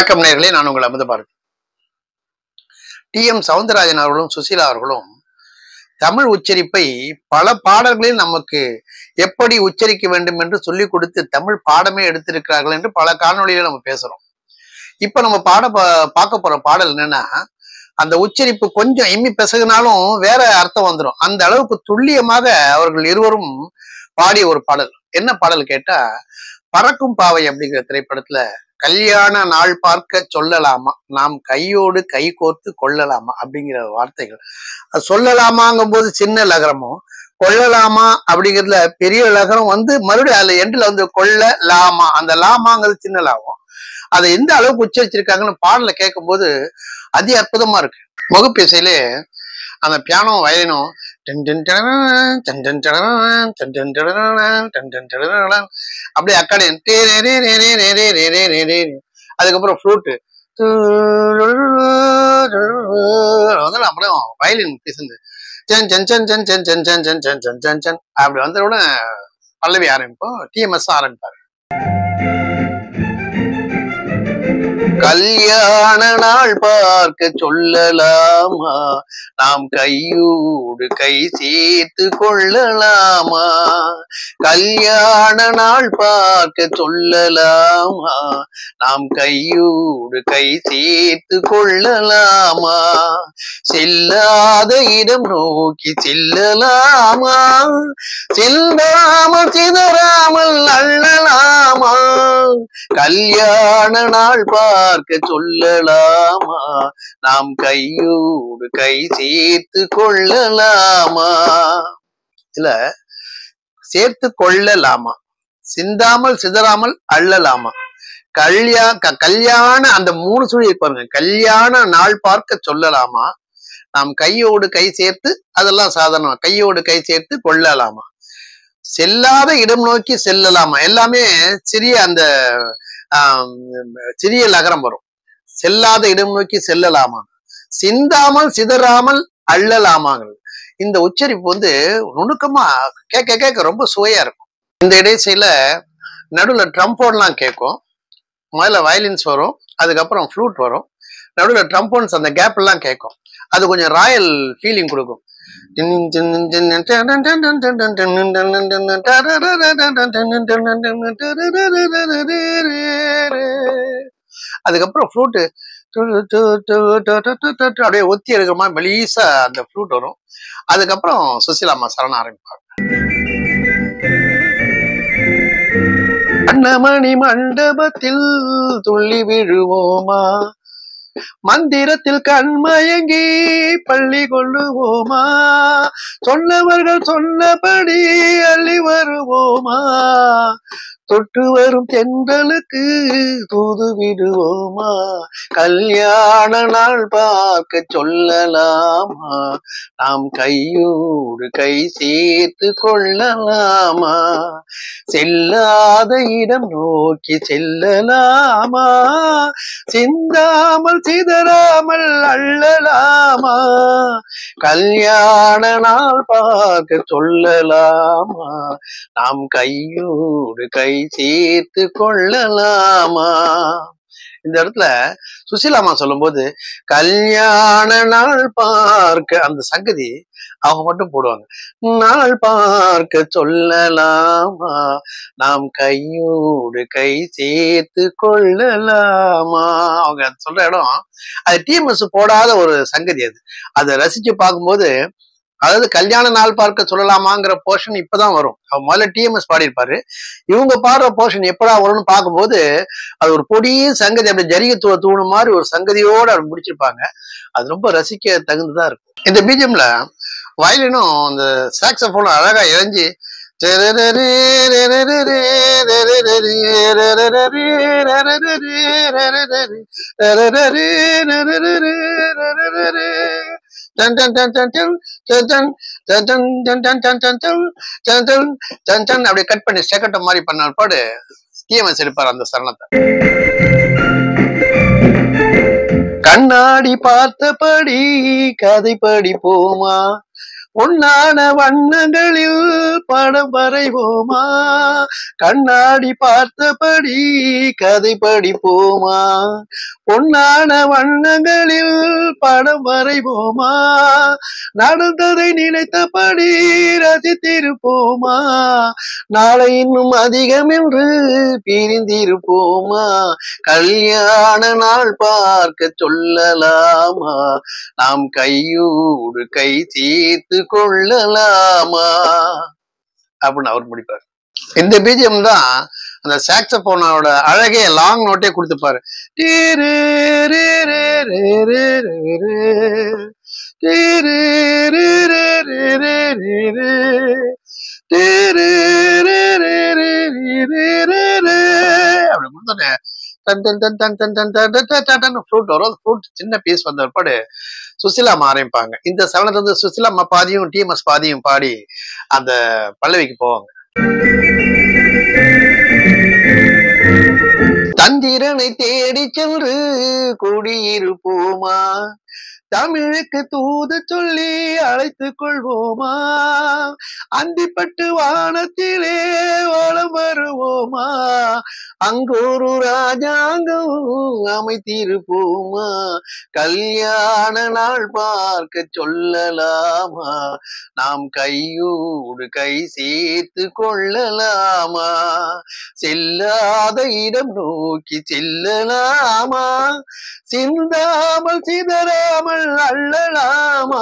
வணக்கம் நேர்களே நான் உங்கள் அமுத பாரதி டி எம் சவுந்தரராஜன் அவர்களும் சுசீலா அவர்களும் தமிழ் உச்சரிப்பை பல பாடல்களில் நமக்கு எப்படி உச்சரிக்க வேண்டும் என்று சொல்லிக் கொடுத்து தமிழ் பாடமே எடுத்திருக்கிறார்கள் என்று பல காணொளிகளை நம்ம பேசுறோம் இப்ப நம்ம பாட பா- பார்க்க போற பாடல் என்னன்னா அந்த உச்சரிப்பு கொஞ்சம் எம்மி பெசகுனாலும் வேற அர்த்தம் வந்துடும் அந்த அளவுக்கு துல்லியமாக அவர்கள் இருவரும் பாடிய ஒரு பாடல் என்ன பாடல் கேட்டா பறக்கும் பாவை அப்படிங்கிற திரைப்படத்துல கல்யாண நாள் பார்க்க சொல்லலாமா நாம் கையோடு கை கோர்த்து கொள்ளலாமா அப்படிங்கிற வார்த்தைகள் அது சொல்லலாமாங்கும் போது சின்ன லகரமும் கொள்ளலாமா அப்படிங்கிறதுல பெரிய லகரம் வந்து மறுபடியும் அதுல எண்டில் வந்து கொள்ள லாமா அந்த லாமாங்கிறது சின்ன லாபம் அதை எந்த அளவுக்கு உச்சரிச்சிருக்காங்கன்னு பாடல கேட்கும்போது அதி அற்புதமா இருக்கு முகப்பேசையிலே அந்த பியானோ வயலினும் டென் டென் டெடரன், டென் டென் டெடரன், டென் டென் டெடரன், டென் டென் டெடரன், அப்படியே அக்காடியன் டே ரே ரே ரே ரே ரே ரே ரே ரே ரே ரே ரே. அதுக்கப்புறம் ஃப்ளூட்டு வந்து அப்புறம் வயலின் பிசந்து சென் சென் சென் சென் சென் சென் சென் சென் சென் சென் சென் சென் அப்படி வந்த உடனே பல்லவி ஆரம்பிப்போம் டிஎம்எஸ் ஆரம்பிப்பாரு கல்யாண நாள் பார்க்க சொல்லலாமா நாம் கையோடு கை சேர்த்து கொள்ளலாமா கல்யாண நாள் பார்க்க சொல்லலாமா நாம் கையோடு கை சேர்த்து கொள்ளலாமா செல்லாத இடம் நோக்கி செல்லலாமா செல்லாமல் சிதறாமல் அள்ளலாமா கல்யாண நாள் பார்க்க சொல்லலாமா நாம் கையோடு கை சேர்த்து கொள்ளலாமா இல்ல சேர்த்து கொள்ளலாமா சிந்தாமல் சிதறாமல் அள்ளலாமா கல்யா க- கல்யாண அந்த மூணு சுழி பாருங்க கல்யாண நாள் பார்க்க சொல்லலாமா நாம் கையோடு கை சேர்த்து அதெல்லாம் சாதாரணம் கையோடு கை சேர்த்து கொள்ளலாமா செல்லாத இடம் நோக்கி செல்லலாமா எல்லாமே சிறிய அந்த ஆம், சிறிய லகரம் வரும் செல்லாத இடம் நோக்கி செல்லலாமா சிந்தாமல் சிதறாமல் அள்ளலாமாங்கிறது இந்த உச்சரிப்பு வந்து நுணுக்கமா கேட்க கேட்க ரொம்ப சுவையா இருக்கும் இந்த இடைச்சையில நடுவில் ட்ரம்போன்லாம் கேட்கும் முதல்ல வயலின்ஸ் வரும் அதுக்கப்புறம் ஃப்ளூட் வரும் நடுவில் ட்ரம்போன்ஸ் அந்த கேப் எல்லாம் கேட்கும் அது கொஞ்சம் ராயல் ஃபீலிங் கொடுக்கும் அதுக்கப்புறம் ஃப்ளூட்டு அப்படியே ஒத்தி எடுக்கிற மாதிரி மெலீசா அந்த ஃப்ளூட் வரும் அதுக்கப்புறம் சுசிலாமா சரண ஆரம்பிப்பாங்க அன்னமணி மண்டபத்தில் துள்ளி விழுவோமா மந்திரத்தில் கண்மயங்கி பள்ளி கொள்ளுவோமா சொன்னவர்கள் சொன்னபடி அள்ளி வருவோமா தொட்டு வரும் தென்றலுக்கு தூது விடுவோமா கல்யாண நாள் பார்க்க சொல்லலாமா நாம் கையோடு கை சேர்த்து கொள்ளலாமா செல்லாத இடம் நோக்கி செல்லலாமா சிந்தாமல் சிதறாமல் அள்ளலாமா கல்யாண நாள் பார்க்க சொல்லலாமா நாம் கையோடு கை சேர்த்து கொள்ளலாமா இந்த இடத்துல சுசிலாமா சொல்லும்போது கல்யாண நாள் பார்க்க அந்த சங்கதி அவங்க மட்டும் போடுவாங்க நாள் பார்க்க சொல்லலாமா நாம் கையோடு கை சேர்த்து கொள்ளலாமா அவங்க சொல்ற இடம் அது டிஎம்எஸ் போடாத ஒரு சங்கதி அது அதை ரசிச்சு பார்க்கும்போது அதாவது கல்யாண நாள் பார்க்க சொல்லலாமாங்கிற போர்ஷன் இப்பதான் வரும் அவர் முதல்ல டிஎம்எஸ் பாடியிருப்பாரு இவங்க பாடுற போர்ஷன் எப்படா வரும்னு பார்க்கும்போது அது ஒரு பொடிய சங்கதி அப்படி ஜரிகை தூ தூணு மாதிரி ஒரு சங்கதியோட அப்படி முடிச்சிருப்பாங்க அது ரொம்ப ரசிக்க தகுந்ததா இருக்கும் இந்த பீஜம்ல வயலினும் அந்த சாக்ஸபோனும் அழகா இறஞ்சி டன் டன் டன் டன் டன் டன் டன் டன் டன் டன் டன் டன் டன் டன் டன் டன் டன் அப்படியே கட் பண்ணி செகண்ட் மாதிரி பண்ண பாடு டிஎம்எஸ் எடுப்பார் அந்த சரணத்தை கண்ணாடி பார்த்தபடி கதை படிப்போமா பொன்னான வண்ணங்களில் படம் வரைவோமா கண்ணாடி பார்த்தபடி கதை படிப்போமா பொன்னான வண்ணங்களில் படம் வரைவோமா நடந்ததை நினைத்தபடி ரசித்திருப்போமா நாளை இன்னும் அதிகம் என்று பிரிந்திருப்போமா கல்யாண நாள் பார்க்க சொல்லலாமா நாம் கையோடு கை தீர்த்து கொள்ளலாமா அப்படின்னு அவர் முடிப்பார் இந்த பீஜம் தான் அந்த சாக்ஸபோனோட அழகே லாங் நோட்டே கொடுத்துப்பாரு டீரு ரே ரே ரே ரே ரே ரே. டீரு ரே ரே ரே ரே ரே ரே. டீரு ரே ரே ரே ரே ரே ரே ரே. அப்படி கொடுத்தோன்னே டன் டன் டன் டன் டன் டன் டன் டன் டன் டன் டன் ஃப்ளூட் வரும் அந்த ஃப்ளூட் சின்ன பீஸ் வந்த பிற்பாடு சுசிலாமா ஆரம்பிப்பாங்க இந்த சவனத்துல வந்து சுசிலாமா பாதியும் டிஎம்எஸ் பாதியும் பாடி அந்த பல்லவிக்கு போவாங்க தந்திரனை தேடி சென்று குடியிருப்போமா தமிழுக்கு தூது சொல்லி அழைத்து கொள்வோமா அந்திப்பட்டு வானத்திலே ஓலம் வருவோமா அங்கொரு ராஜாங்கம் அமைத்திருப்போமா கல்யாண நாள் பார்க்க சொல்லலாமா நாம் கையோடு கை சேர்த்து கொள்ளலாமா செல்லாத இடம் நோக்கி செல்லலாமா சிந்தாமல் சிதறாமல் அள்ளலாமா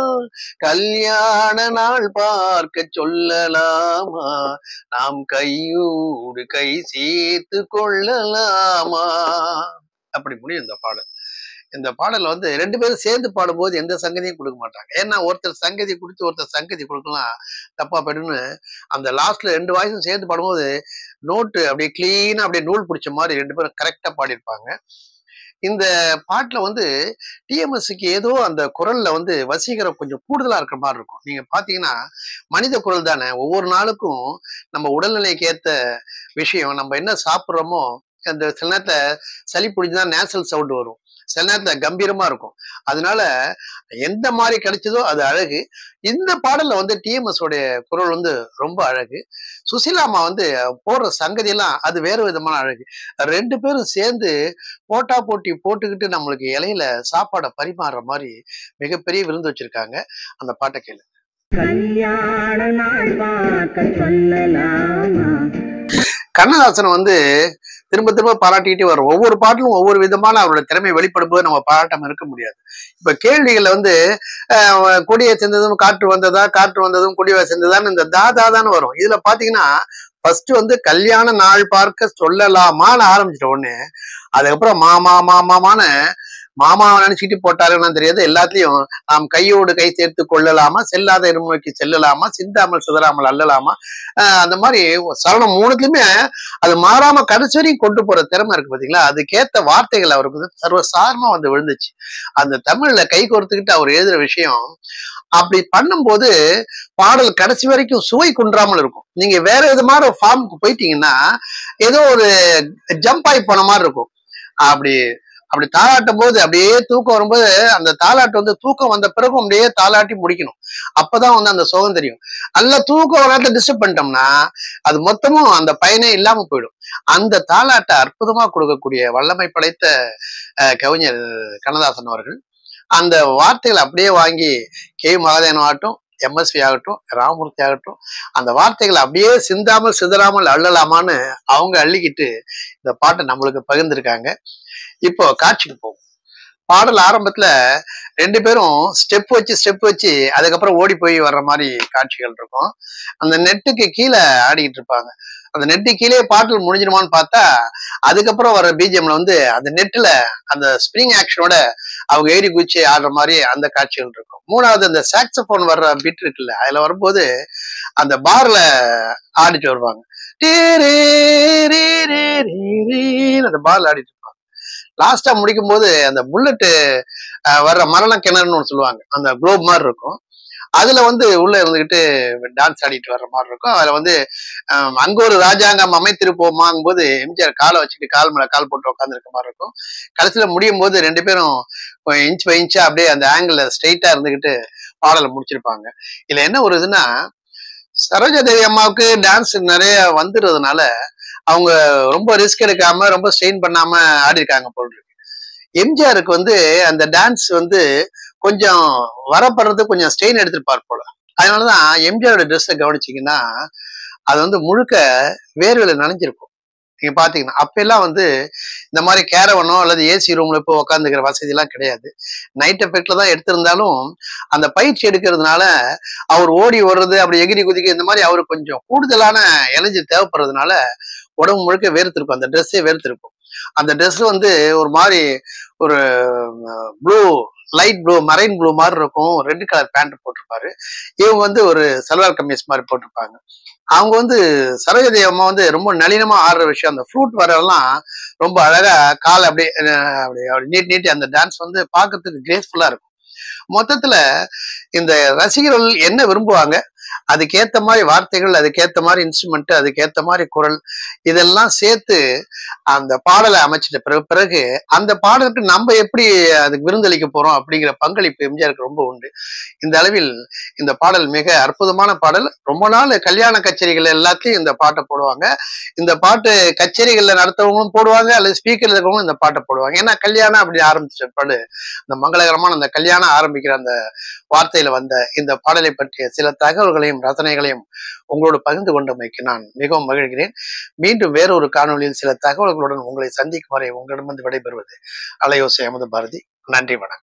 கல்யாண நாள் பார்க்க சொல்லலாமா நாம் கையோடு கை சேர்த்து கொள்ளலாமா அப்படி முடியும் இந்த பாடல் இந்த பாடல் வந்து ரெண்டு பேரும் சேர்ந்து பாடும்போது எந்த சங்கதியும் கொடுக்க மாட்டாங்க ஏன்னா ஒருத்தர் சங்கதி கொடுத்து ஒருத்தர் சங்கதி கொடுக்கலாம் தப்பா போயிடுன்னு அந்த லாஸ்ட்ல ரெண்டு வாய்ஸும் சேர்ந்து பாடும்போது நோட்டு அப்படியே கிளீனா அப்படியே நூல் பிடிச்ச மாதிரி ரெண்டு பேரும் கரெக்டா பாடியிருப்பாங்க இந்த பாட்டுல வந்து டிஎம்எஸ்க்கு ஏதோ அந்த குரல்ல வந்து வசீகரம் கொஞ்சம் கூடுதலா இருக்கிற மாதிரி இருக்கும் நீங்க பாத்தீங்கன்னா மனித குரல் தானே ஒவ்வொரு நாளுக்கும் நம்ம உடல்நிலைக்கு ஏத்த விஷயம் நம்ம என்ன சாப்பிட்றோமோ அந்த சில நேரத்துல சளி பிடிச்சுதான் நேச்சுரல் சவுண்ட் வரும் சில நேரத்துல கம்பீரமா இருக்கும் அதனால எந்த மாதிரி கிடைச்சதோ அது அழகு இந்த பாடல்ல வந்து டிஎம்எஸ் உடைய குரல் வந்து ரொம்ப அழகு சுசிலாமா வந்து போடுற சங்கதி எல்லாம் அது வேற விதமான அழகு ரெண்டு பேரும் சேர்ந்து போட்டா போட்டி போட்டுக்கிட்டு நம்மளுக்கு இலையில சாப்பாடை பரிமாறுற மாதிரி மிகப்பெரிய விருந்து வச்சிருக்காங்க அந்த பாட்டை கேளு கல்யாண நாள் பார்க்க சொல்லலாமா கண்ணதாசன் வந்து திரும்ப திரும்ப பாராட்டிக்கிட்டே வரும் ஒவ்வொரு பாட்டிலும் ஒவ்வொரு விதமான அவரோட திறமை வெளிப்படும் போது நம்ம பாராட்டாம இருக்க முடியாது இப்ப கேள்விகள்ல வந்து அஹ், கொடியை செஞ்சதும் காற்று வந்ததா காற்று வந்ததும் கொடியை செஞ்சதான்னு இந்த தாதா தானே வரும் இதுல பாத்தீங்கன்னா ஃபர்ஸ்ட் வந்து கல்யாண நாள் பார்க்க சொல்லலாமான்னு ஆரம்பிச்சிட்ட உடனே அதுக்கப்புறம் மாமா மாமான்னு மாமாவை நினைச்சிட்டு போட்டாருன்னு தெரியாது எல்லாத்துலயும் நாம் கையோடு கை சேர்த்து கொள்ளலாமா செல்லாத இடம் நோக்கி செல்லலாமா சிந்தாமல் சிதறாமல் அல்லலாமா ஆஹ் அந்த மாதிரி சரணம் மூணுத்துலயுமே அது மாறாம கடைசி வரையும் கொண்டு போற திறமை இருக்கு பாத்தீங்களா அதுக்கேத்த வார்த்தைகள் அவருக்கு வந்து சர்வசாதாரணமா வந்து விழுந்துச்சு அந்த தமிழ்ல கை கோர்த்துக்கிட்டு அவர் எழுதுற விஷயம் அப்படி பண்ணும்போது பாடல் கடைசி வரைக்கும் சுவை குன்றாமல் இருக்கும் நீங்க வேற விதமான ஃபார்முக்கு போயிட்டீங்கன்னா ஏதோ ஒரு ஜம்ப் ஆகி போன மாதிரி இருக்கும் அப்படி அப்படி தாளாட்டும் போது அப்படியே தூக்கம் வரும்போது அந்த தாளாட்டு வந்து தூக்கம் வந்த பிறகும் அப்படியே தாளாட்டி முடிக்கணும் அப்பதான் வந்து அந்த சுகம் தெரியும் நல்லா தூக்கம் வராத டிஸ்டர்ப் பண்ணிட்டோம்னா அது மொத்தமும் அந்த பயனே இல்லாம போயிடும் அந்த தாளாட்டை அற்புதமா கொடுக்கக்கூடிய வல்லமை படைத்த அஹ், கவிஞர் கண்ணதாசன் அவர்கள் அந்த வார்த்தைகளை அப்படியே வாங்கி கே மகாதேவன் ஆகட்டும் எம்எஸ்வி ஆகட்டும் ராமமூர்த்தி ஆகட்டும் அந்த வார்த்தைகளை அப்படியே சிந்தாமல் சிதறாமல் அள்ளலாமான்னு அவங்க அள்ளிக்கிட்டு இந்த பாட்டை நம்மளுக்கு பகிர்ந்திருக்காங்க இப்போ காட்சிக்கு போவோம் பாடல் ஆரம்பத்துல ரெண்டு பேரும் ஸ்டெப் வச்சு ஸ்டெப் வச்சு அதுக்கப்புறம் ஓடி போய் வர்ற மாதிரி காட்சிகள் இருக்கும் அந்த நெட்டுக்கு கீழே ஆடிக்கிட்டு இருப்பாங்க அந்த நெட்டு கீழே பாடல் முடிஞ்சிருமான்னு பார்த்தா அதுக்கப்புறம் வர பிஜிஎம்ல வந்து அந்த நெட்டுல அந்த ஸ்ப்ரிங் ஆக்ஷனோட அவங்க ஏறி குச்சி ஆடுற மாதிரி அந்த காட்சிகள் இருக்கும் மூணாவது அந்த சாக்ஸபோன் வர்ற பிட் இருக்குல்ல அதுல வரும்போது அந்த பார்ல ஆடிட்டு வருவாங்க டீ ரீ ரீ ரீ ரீ ரீன்னு அந்த பார்ல ஆடிட்டு இருப்பாங்க லாஸ்டா முடிக்கும் போது அந்த புல்லட்டு வர்ற மரண கிணறுன்னு ஒன்று சொல்லுவாங்க அந்த குளோப் மாதிரி இருக்கும் அதுல வந்து உள்ள இருந்துகிட்டு டான்ஸ் ஆடிட்டு வர்ற மாதிரி இருக்கும் அதுல வந்து அஹ், அங்க ஒரு ராஜாங்கம் அமைத்திருப்போமாங்கும் போது எம்ஜிஆர் காலை வச்சுட்டு கால் மேல கால் போட்டு உட்காந்துருக்க மாதிரி இருக்கும் கடைசியில முடியும் போது ரெண்டு பேரும் இன்ச் பை இன்ச்சா அப்படியே அந்த ஆங்கிள் ஸ்ட்ரைட்டா இருந்துகிட்டு பாடலை முடிச்சிருப்பாங்க இதுல என்ன ஒரு இதுன்னா சரோஜா தேவி அம்மாவுக்கு டான்ஸ் நிறைய வந்துடுறதுனால அவங்க ரொம்ப ரிஸ்க் எடுக்காம ரொம்ப ஸ்ட்ரெயின் பண்ணாம ஆடி இருக்காங்க போல் இருக்கு எம்ஜிஆருக்கு வந்து அந்த டான்ஸ் வந்து கொஞ்சம் வரப்படுறது கொஞ்சம் ஸ்ட்ரெயின் எடுத்திருப்பார் போல அதனாலதான் எம்ஜிஆரோட ட்ரெஸ்ஸை கவனிச்சீங்கன்னா அது வந்து முழுக்க வேர்வையில நனைஞ்சிருக்கும் நீங்க பாத்தீங்கன்னா அப்பெல்லாம் வந்து இந்த மாதிரி கேரவனோ அல்லது ஏசி ரூம்ல போய் உட்காந்துக்கிற வசதி எல்லாம் கிடையாது நைட் எஃபெக்ட்ல தான் எடுத்திருந்தாலும் அந்த பயிற்சி எடுக்கிறதுனால அவர் ஓடி ஓடுறது அப்படி எகிரி குதிக்க இந்த மாதிரி அவருக்கு கொஞ்சம் கூடுதலான எனர்ஜி தேவைப்படுறதுனால உடம்பு முழுக்க வேர்த்திருக்கும் அந்த ட்ரெஸ்ஸே வேர்த்திருக்கும் அந்த ட்ரெஸ் வந்து ஒரு மாதிரி ஒரு blue light blue marine blue மாதிரி இருக்கும் ரெட் கலர் பேண்ட் போட்டிருப்பாரு இவங்க வந்து ஒரு சல்வார் கம்மீஸ் மாதிரி போட்டிருப்பாங்க அவங்க வந்து சரோஜதேவி அம்மா வந்து ரொம்ப நளினமா ஆடுற விஷயம் அந்த ஃப்ளூட் வரலாம் ரொம்ப அழகா காலை அப்படியே அஹ், அப்படியே அப்படி நீட் நீட்டி அந்த டான்ஸ் வந்து பார்க்கறதுக்கு கிரேஸ்ஃபுல்லா இருக்கும் மொத்தத்துல இந்த ரசிகர்கள் என்ன விரும்புவாங்க அதுக்கேத்த மாதிரி வார்த்தைகள் அதுக்கேத்த மாதிரி இன்ஸ்ட்ருமெண்ட் அதுக்கேத்த மாதிரி குரல் இதெல்லாம் சேர்த்து அந்த பாடலை அமைச்சிட்ட பிறகு பிறகு அந்த பாடலுக்கு நம்ம எப்படி அதுக்கு விருந்தளிக்க போறோம் அப்படிங்கிற பங்களிப்பு எம்ஜிஆருக்கு ரொம்ப உண்டு இந்த அளவில் இந்த பாடல் மிக அற்புதமான பாடல் ரொம்ப நாள் கல்யாண கச்சேரிகள் எல்லாத்தையும் இந்த பாட்டை போடுவாங்க இந்த பாட்டு கச்சேரிகள்ல நடத்துறவங்களும் போடுவாங்க அல்லது ஸ்பீக்கர்ல இருக்கிறவங்களும் இந்த பாட்டை போடுவாங்க ஏன்னா கல்யாணம் அப்படி ஆரம்பிச்ச பாடு இந்த மங்களகரமான அந்த கல்யாணம் ஆரம்பிக்கிற அந்த வார்த்தையில வந்த இந்த பாடலை பற்றிய சில தகவல்களையும் ரசனைகளையும் உங்களோடு பகிர்ந்து கொண்டமைக்கு நான் மிகவும் மகிழ்கிறேன் மீண்டும் வேறொரு காணொளியில் சில தகவல்களுடன் உங்களை சந்திக்கும் வரை உங்களிடமிருந்து விடைபெறுவது அலையோசை அமது பாரதி நன்றி வணக்கம்